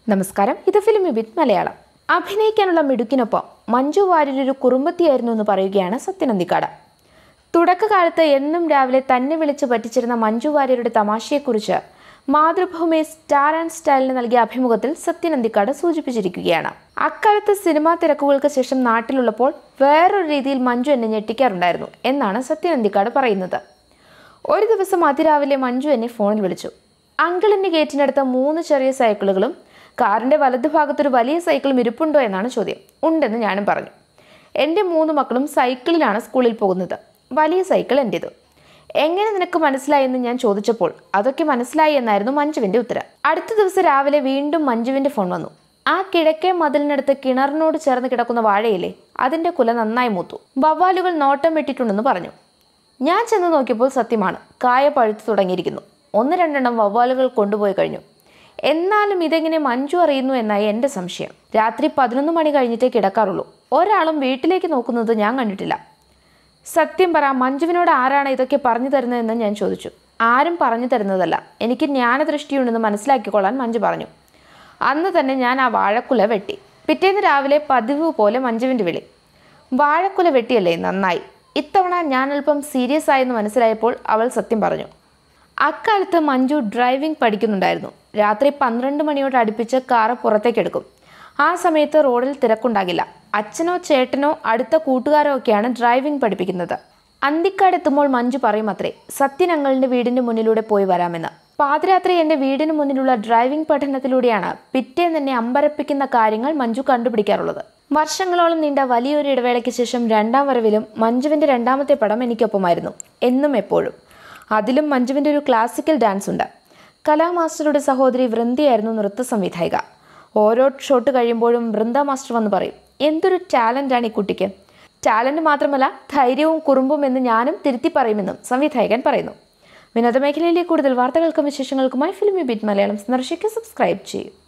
നമസ്കാരം ഇത് film bit Malayalam അഭിനയിക്കാനുള്ള മിടുക്കിനൊപ്പം മഞ്ജു വാര്യർ ഒരു കുറുമ്പത്തിയായിരുന്നു എന്ന് പറയുകയാണ് സത്യനന്ദിക്കാട് തുടക്കകാലത്ത് എന്നും രാവിലെ തന്നെ വിളിച്ച് പറ്റിച്ചിരുന്ന മഞ്ജു വാര്യരുടെ തമാശയെക്കുറിച്ച് മാതൃഭൂമി സ്റ്റാർ ആൻഡ് സ്റ്റൈലിന് നൽകിയ അഭിമുഖത്തിൽ സത്യനന്ദിക്കാട് സൂചിപ്പിച്ചിരിക്കുകയാണ് അക്കാലത്ത് സിനിമാ തിരക്കുകൾക്ക് ശേഷം നാട്ടിലുള്ളപ്പോൾ വേറൊരു രീതിയിൽ മഞ്ജു എന്നെ ഞെട്ടിക്കാറുണ്ടായിരുന്നു എന്നാണ് സത്യനന്ദിക്കാട് പറയുന്നത് ഒരു ദിവസം അതിരാവിലെ മഞ്ജു എന്നെ ഫോണിൽ വിളിച്ചു അങ്കിളിൻ്റെ ഗേറ്റിനടുത്ത് മൂന്ന് ചെറിയ സൈക്കിളുകളും കാറിൻ്റെ വലതുഭാഗത്തൊരു വലിയ സൈക്കിളും ഇരിപ്പുണ്ടോ എന്നാണ് ചോദ്യം ഉണ്ടെന്ന് ഞാനും പറഞ്ഞു എൻ്റെ മൂന്ന് മക്കളും സൈക്കിളിലാണ് സ്കൂളിൽ പോകുന്നത് വലിയ സൈക്കിൾ എൻ്റേത് എങ്ങനെ നിനക്ക് മനസ്സിലായി എന്ന് ഞാൻ ചോദിച്ചപ്പോൾ അതൊക്കെ മനസ്സിലായി എന്നായിരുന്നു മഞ്ജുവിൻ്റെ ഉത്തരം അടുത്ത ദിവസം രാവിലെ വീണ്ടും മഞ്ജുവിൻ്റെ ഫോൺ വന്നു ആ കിഴക്കേ മതിലിനടുത്ത് കിണറിനോട് ചേർന്ന് കിടക്കുന്ന വാഴയില്ലേ അതിൻ്റെ കുല നന്നായി മൂത്തു വവ്വാലുകൾ നോട്ടം വെട്ടിട്ടുണ്ടെന്ന് പറഞ്ഞു ഞാൻ ചെന്ന് നോക്കിയപ്പോൾ സത്യമാണ് കായ പഴുത്തു തുടങ്ങിയിരിക്കുന്നു ഒന്ന് രണ്ടെണ്ണം വവ്വാലുകൾ കൊണ്ടുപോയി കഴിഞ്ഞു എന്നാലും ഇതെങ്ങനെ മഞ്ജു അറിയുന്നു എന്നായി എൻ്റെ സംശയം രാത്രി പതിനൊന്ന് മണി കഴിഞ്ഞിട്ടേ കിടക്കാറുള്ളൂ ഒരാളും വീട്ടിലേക്ക് നോക്കുന്നത് ഞാൻ കണ്ടിട്ടില്ല സത്യം പറ മഞ്ജുവിനോട് ആരാണ് ഇതൊക്കെ പറഞ്ഞു തരുന്നതെന്ന് ഞാൻ ചോദിച്ചു ആരും പറഞ്ഞു തരുന്നതല്ല എനിക്ക് ജ്ഞാനദൃഷ്ടിയുണ്ടെന്ന് മനസ്സിലാക്കിക്കൊള്ളാൻ മഞ്ജു പറഞ്ഞു അന്ന് തന്നെ ഞാൻ ആ വാഴക്കുല വെട്ടി പിറ്റേന്ന് രാവിലെ പതിവ് പോലെ മഞ്ജുവിൻ്റെ വിളി വാഴക്കുല വെട്ടിയല്ലേ നന്നായി ഇത്തവണ ഞാൻ അല്പം സീരിയസ് ആയെന്ന് മനസ്സിലായപ്പോൾ അവൾ സത്യം പറഞ്ഞു അക്കാലത്ത് മഞ്ജു ഡ്രൈവിംഗ് പഠിക്കുന്നുണ്ടായിരുന്നു രാത്രി പന്ത്രണ്ട് മണിയോട് അടുപ്പിച്ച് കാറ് പുറത്തേക്കെടുക്കും ആ സമയത്ത് റോഡിൽ തിരക്കുണ്ടാകില്ല അച്ഛനോ ചേട്ടനോ അടുത്ത കൂട്ടുകാരോ ഒക്കെയാണ് ഡ്രൈവിംഗ് പഠിപ്പിക്കുന്നത് അന്തിക്കാട് എത്തുമ്പോൾ മഞ്ജു പറയും അത്രേ സത്യൻ അങ്ങളുടെ വീടിന്റെ മുന്നിലൂടെ പോയി വരാമെന്ന് പാതിരാത്രി എൻ്റെ വീടിന് മുന്നിലുള്ള ഡ്രൈവിംഗ് പഠനത്തിലൂടെയാണ് പിറ്റേന്ന് എന്നെ അമ്പരപ്പിക്കുന്ന കാര്യങ്ങൾ മഞ്ജു കണ്ടുപിടിക്കാറുള്ളത് വർഷങ്ങളോളം നീണ്ട വലിയൊരു ഇടവേളയ്ക്ക് ശേഷം രണ്ടാം വരവിലും മഞ്ജുവിൻ്റെ രണ്ടാമത്തെ പടം എനിക്കൊപ്പമായിരുന്നു എന്നും എപ്പോഴും അതിലും മഞ്ജുവിൻ്റെ ഒരു ക്ലാസിക്കൽ ഡാൻസ് ഉണ്ട് കലാമാസ്റ്ററുടെ സഹോദരി വൃന്ദയായിരുന്നു നൃത്ത സംവിധായിക ഓരോ ഷോട്ട് കഴിയുമ്പോഴും വൃന്ദ മാസ്റ്റർ വന്ന് പറയും എന്തൊരു ടാലൻ്റാണ് ഈ കുട്ടിക്ക് ടാലൻറ്റ് മാത്രമല്ല ധൈര്യവും കുറുമ്പും എന്ന് ഞാനും തിരുത്തി പറയുമെന്നും സംവിധായകൻ പറയുന്നു വിനോദ മേഖലയിലെ കൂടുതൽ വാർത്തകൾക്കും വിശേഷങ്ങൾക്കുമായി ഫിലിമി ബിറ്റ് മലയാളം സന്ദർശിക്കുക സബ്സ്ക്രൈബ് ചെയ്യും